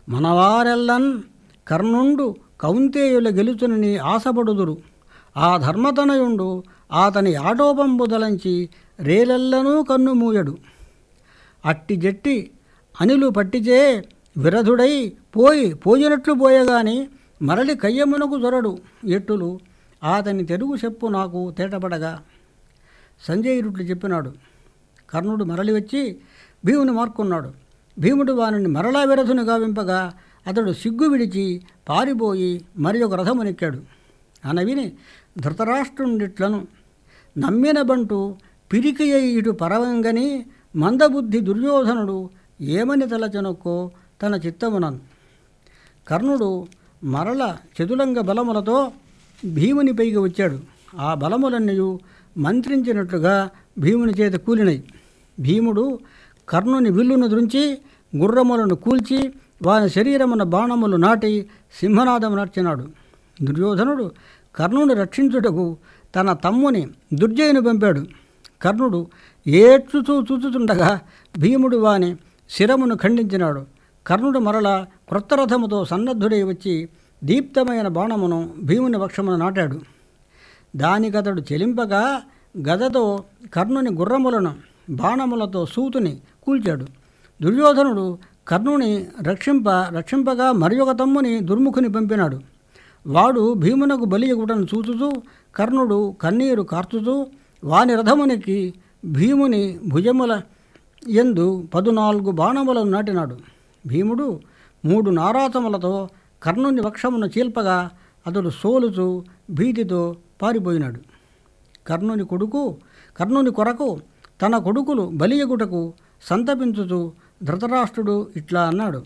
మనవారెల్లన్ కర్ణుండు కౌంతేయుల గెలుచునని ఆశపడుదురు ఆ ధర్మతనయుండు అతని ఆటోపంబు దలంచి రేలెల్లనూ కన్ను మూయడు అట్టి జట్టి అనిలు పట్టిచే విరధుడై పోయి పోయినట్లు పోయగాని మరలి కయ్యమునకు దొరడు ఎట్టులు అతని తెలుగు చెప్పు నాకు తేటపడగా సంజయుడు చెప్పినాడు కర్ణుడు మరలి వచ్చి భీముని మార్కొన్నాడు భీముడు వానిని మరలా విరధుని గావింపగా అతడు సిగ్గు విడిచి పారిపోయి మరి ఒక రథమునెక్కాడు అనవిని ధృతరాష్ట్రుండిట్లను నమ్మిన బంటు పిరికి అయి ఇటు పరవంగని మందబుద్ధి దుర్యోధనుడు ఏమని తలచనొక్కో తన చిత్తమునను కర్ణుడు మరల చతులంగ బలములతో భీముని పైకి వచ్చాడు ఆ బలములన్నయు మంత్రించినట్లుగా భీముని చేత కూలినై భీముడు కర్ణుని విల్లును దృంచి గుర్రములను కూల్చి వాని శరీరమున బాణములు నాటి సింహనాదం నర్చినాడు దుర్యోధనుడు కర్ణుని రక్షించుటకు తన తమ్ముని దుర్జయుని పంపాడు కర్ణుడు ఏడ్చుతూ చూచుతుండగా భీముడు వాని శిరమును ఖండించినాడు కర్ణుడు మరల క్రొత్త రథముతో సన్నద్ధుడై వచ్చి దీప్తమైన బాణమును భీముని వక్షమున నాటాడు దానికతడు చెలింపగా గదతో కర్ణుని గుర్రములను బాణములతో సూతుని కూల్చాడు దుర్యోధనుడు కర్ణుని రక్షింప రక్షింపగా మరి ఒక తమ్ముని దుర్ముఖుని పంపినాడు వాడు భీమునకు బలి ఇవ్వటం చూచుతూ కర్ణుడు కన్నీరు కార్చుతూ వాని రథమునికి భీముని భుజముల ఎందు పదునాలుగు బాణములను నాటినాడు భీముడు మూడు నారాతములతో కర్ణుని వక్షమును చీల్పగా అతడు సోలుచూ భీతితో పారిపోయినాడు కర్ణుని కొడుకు కర్ణుని కొరకు తన కొడుకులు బలియగుటకు సంతపించుచు ధృతరాష్ట్రుడు ఇట్లా అన్నాడు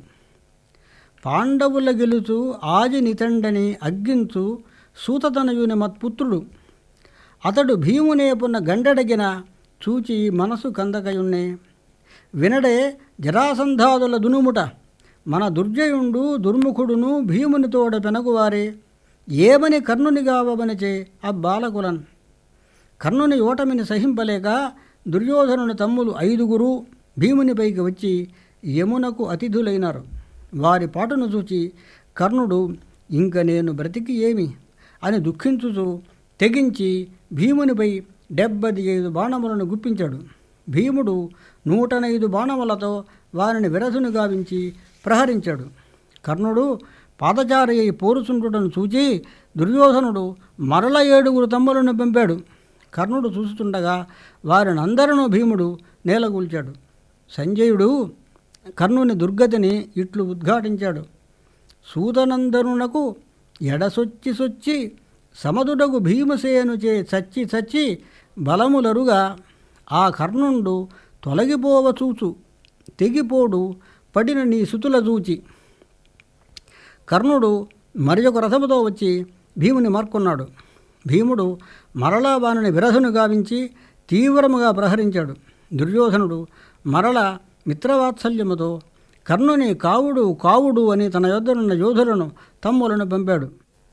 పాండవుల గెలుచు ఆది నితండని అగ్గించు సూతతనయుని మత్పుత్రుడు అతడు భీమునేపున్న గండడగిన చూచి మనసు కందకయున్నే వినడే జరాసంధాదుల దునుముట మన దుర్జయుండు దుర్ముఖుడును భీముని తోడ పెనగువారే ఏమని కర్ణుని గావమనిచే ఆ బాలకులన్ కర్ణుని ఓటమిని సహింపలేక దుర్యోధనుని తమ్ములు ఐదుగురు భీమునిపైకి వచ్చి యమునకు అతిథులైనారు వారి పాటును చూచి కర్ణుడు ఇంక నేను బ్రతికి ఏమి అని దుఃఖించుచు తెగించి భీమునిపై డెబ్బది ఐదు బాణములను గుప్పించాడు భీముడు నూటనైదు బాణములతో వారిని విరసును గావించి ప్రహరించాడు కర్ణుడు పాదచారి అయి పోరుచుండుటను చూచి దుర్యోధనుడు మరల ఏడుగురు తమ్ములను పంపాడు కర్ణుడు చూస్తుండగా వారిని అందరూ భీముడు నేలగూల్చాడు సంజయుడు కర్ణుని దుర్గతిని ఇట్లు ఉద్ఘాటించాడు సూతనందనునకు ఎడసొచ్చి సొచ్చి సమదుడగు భీమసేనుచే చచ్చి చచ్చి బలములరుగా ఆ కర్ణుండు తొలగిపోవ చూచు తెగిపోడు పడిన నీ సుతుల చూచి కర్ణుడు మరి ఒక రథముతో వచ్చి భీముని మార్కొన్నాడు భీముడు మరలా వానిని విరధును గావించి తీవ్రముగా ప్రహరించాడు దుర్యోధనుడు మరల మిత్రవాత్సల్యముతో కర్ణుని కావుడు కావుడు అని తన యొద్దనున్న యోధులను తమ్ములను పంపాడు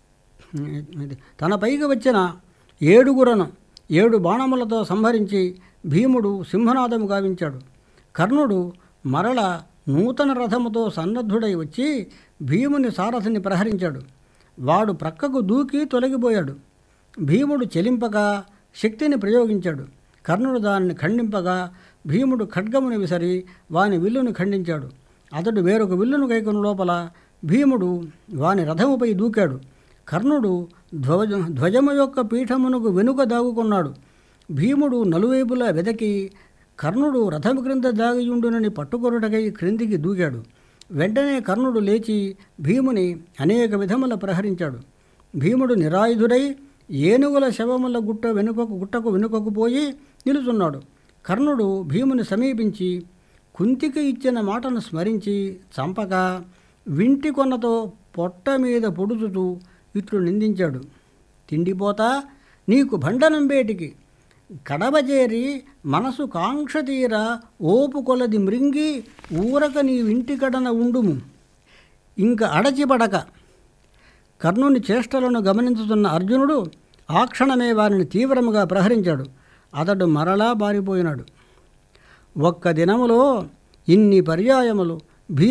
ఇది తన పైకి వచ్చిన ఏడుగురను ఏడు బాణములతో సంహరించి భీముడు సింహనాదము గావించాడు కర్ణుడు మరల నూతన రథముతో సన్నద్ధుడై వచ్చి భీముని సారథిని ప్రహరించాడు వాడు ప్రక్కకు దూకి తొలగిపోయాడు భీముడు చెలింపగా శక్తిని ప్రయోగించాడు కర్ణుడు దానిని ఖండింపగా భీముడు ఖడ్గముని విసరి వాని విల్లును ఖండించాడు అతడు వేరొక విల్లును కైకొని లోపల భీముడు వాని రథముపై దూకాడు కర్ణుడు ధ్వజ ధ్వజము యొక్క పీఠమునకు వెనుక దాగుకున్నాడు భీముడు నలువైపులా వెదకి కర్ణుడు రథము క్రింద దాగియుండునని పట్టుకొరుటకై క్రిందికి దూకాడు వెంటనే కర్ణుడు లేచి భీముని అనేక విధముల ప్రహరించాడు భీముడు నిరాయుధుడై ఏనుగుల శవముల గుట్ట వెనుకకు గుట్టకు వెనుకకు పోయి నిలుచున్నాడు కర్ణుడు భీముని సమీపించి కుంతికి ఇచ్చిన మాటను స్మరించి చంపక వింటి కొన్నతో పొట్ట మీద పొడుచుతూ ఇట్లు నిందించాడు తిండిపోతా నీకు బండనంబేటికి కడబజేరి మనసు కాంక్ష తీర ఓపు కొలది మృంగి ఊరక నీ ఇంటి కడన ఉండుము ఇంక అడచిపడక కర్ణుని చేష్టలను గమనించుతున్న అర్జునుడు ఆ క్షణమే వారిని తీవ్రముగా ప్రహరించాడు అతడు మరలా పారిపోయినాడు ఒక్క దినములో ఇన్ని పర్యాయములు